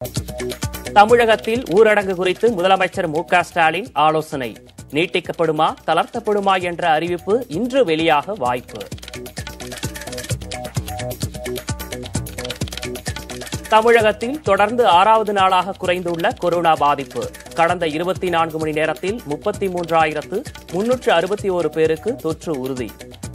தமிழகத்தில் ஊரடங்கு குறித்து முதலமைச்சர் மு க ஸ்டாலின் ஆலோசனை நீட்டிக்கப்படுமா தளர்த்தப்படுமா என்ற அறிவிப்பு இன்று வெளியாக வாய்ப்பு தமிழகத்தில் தொடர்ந்து ஆறாவது நாளாக குறைந்துள்ள கொரோனா பாதிப்பு கடந்த இருபத்தி நான்கு மணி நேரத்தில் முப்பத்தி மூன்றாயிரத்து முன்னூற்று அறுபத்தி ஒரு பேருக்கு தொற்று உறுதி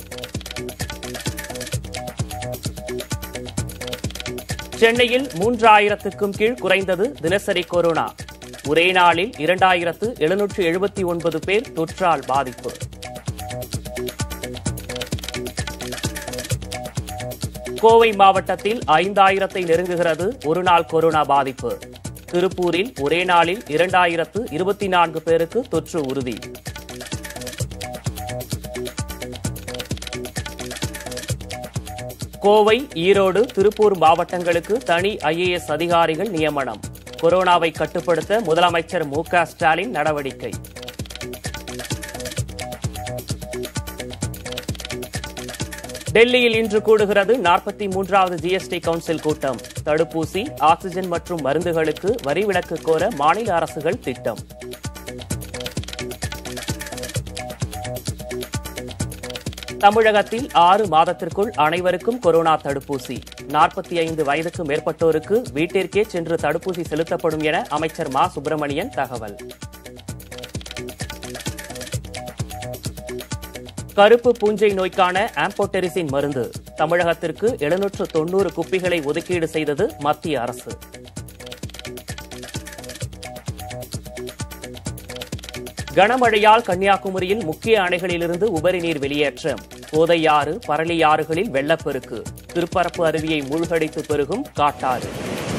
சென்னையில் மூன்றாயிரத்துக்கும் கீழ் குறைந்தது தினசரி கொரோனா ஒரே நாளில் இரண்டாயிரத்து எழுநூற்று எழுபத்தி ஒன்பது பேர் தொற்றால் பாதிப்பு கோவை மாவட்டத்தில் ஐந்தாயிரத்தை நெருங்குகிறது ஒருநாள் கொரோனா பாதிப்பு திருப்பூரில் ஒரே நாளில் இரண்டாயிரத்து இருபத்தி நான்கு பேருக்கு தொற்று உறுதி கோவை ஈரோடு திருப்பூர் மாவட்டங்களுக்கு தனி ஐஏஎஸ் அதிகாரிகள் நியமனம் கொரோனாவை கட்டுப்படுத்த முதலமைச்சர் மு க ஸ்டாலின் நடவடிக்கை டெல்லியில் இன்று கூடுகிறது நாற்பத்தி மூன்றாவது ஜிஎஸ்டி கவுன்சில் கூட்டம் தடுப்பூசி ஆக்ஸிஜன் மற்றும் மருந்துகளுக்கு வரி விலக்கு கோர மாநில அரசுகள் திட்டம் தமிழகத்தில் ஆறு மாதத்திற்குள் அனைவருக்கும் கொரோனா தடுப்பூசி நாற்பத்தி ஐந்து வயதுக்கு மேற்பட்டோருக்கு வீட்டிற்கே சென்று தடுப்பூசி செலுத்தப்படும் என அமைச்சர் மா சுப்பிரமணியன் தகவல் கருப்பு பூஞ்சை நோய்க்கான ஆம்போடெரிசின் மருந்து தமிழகத்திற்கு எழுநூற்று தொன்னூறு குப்பிகளை ஒதுக்கீடு செய்தது மத்திய அரசு கனமழையால் கன்னியாகுமரியில் முக்கிய அணைகளிலிருந்து உபரி நீர் வெளியேற்றம் கோதையாறு பரளியாறுகளில் வெள்ளப்பெருக்கு திருப்பரப்பு அருவியை மூழ்கடித்து பெருகும் காட்டாறு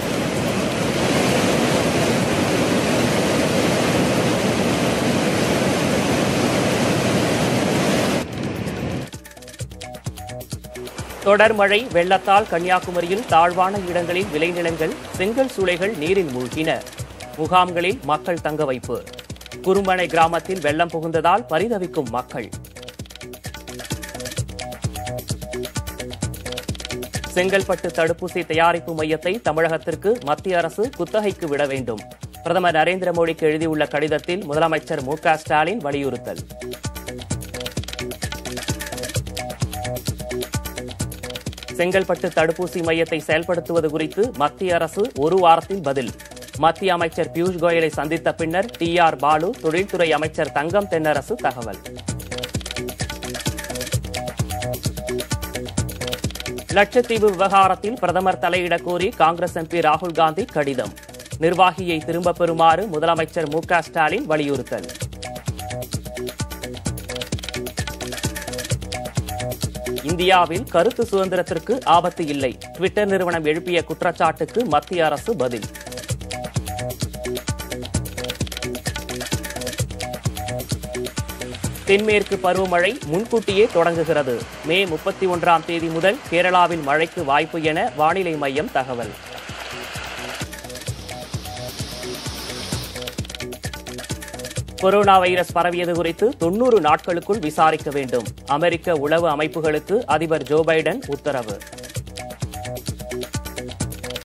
தொடர் மழை வெள்ளத்தால் கன்னியாகுமரியில் தாழ்வான இடங்களில் விளைநிலங்கள் செங்கல் சூளைகள் நீரில் மூழ்கின முகாம்களில் மக்கள் தங்க வைப்பு குறும்பனை கிராமத்தில் வெள்ளம் புகுந்ததால் பரிதவிக்கும் மக்கள் செங்கல்பட்டு தடுப்பூசி தயாரிப்பு மையத்தை தமிழகத்திற்கு மத்திய அரசு குத்தகைக்கு விட வேண்டும் பிரதமர் நரேந்திர மோடிக்கு எழுதியுள்ள கடிதத்தில் முதலமைச்சர் மு க ஸ்டாலின் வலியுறுத்தல் செங்கல்பட்டு தடுப்பூசி மையத்தை செயல்படுத்துவது குறித்து மத்திய அரசு ஒரு வாரத்தில் பதில் மத்திய அமைச்சர் பியூஷ் கோயலை சந்தித்த பின்னர் டி ஆர் பாலு தொழில்துறை அமைச்சர் தங்கம் தென்னரசு தகவல் லட்சத்தீவு விவகாரத்தில் பிரதமர் தலையிடக் கோரி காங்கிரஸ் எம்பி ராகுல் காந்தி கடிதம் நிர்வாகியை திரும்பப் பெறுமாறு முதலமைச்சர் மு க ஸ்டாலின் வலியுறுத்தல் இந்தியாவில் கருத்து சுதந்திரத்திற்கு ஆபத்து இல்லை ட்விட்டர் நிறுவனம் எழுப்பிய குற்றச்சாட்டுக்கு மத்திய அரசு பதில் தென்மேற்கு பருவமழை முன்கூட்டியே தொடங்குகிறது மே முப்பத்தி ஒன்றாம் தேதி முதல் கேரளாவில் மழைக்கு வாய்ப்பு என வானிலை மையம் தகவல் கொரோனா வைரஸ் பரவியது குறித்து தொன்னூறு நாட்களுக்குள் விசாரிக்க வேண்டும் அமெரிக்க உளவு அமைப்புகளுக்கு அதிபர் ஜோ பைடன் உத்தரவு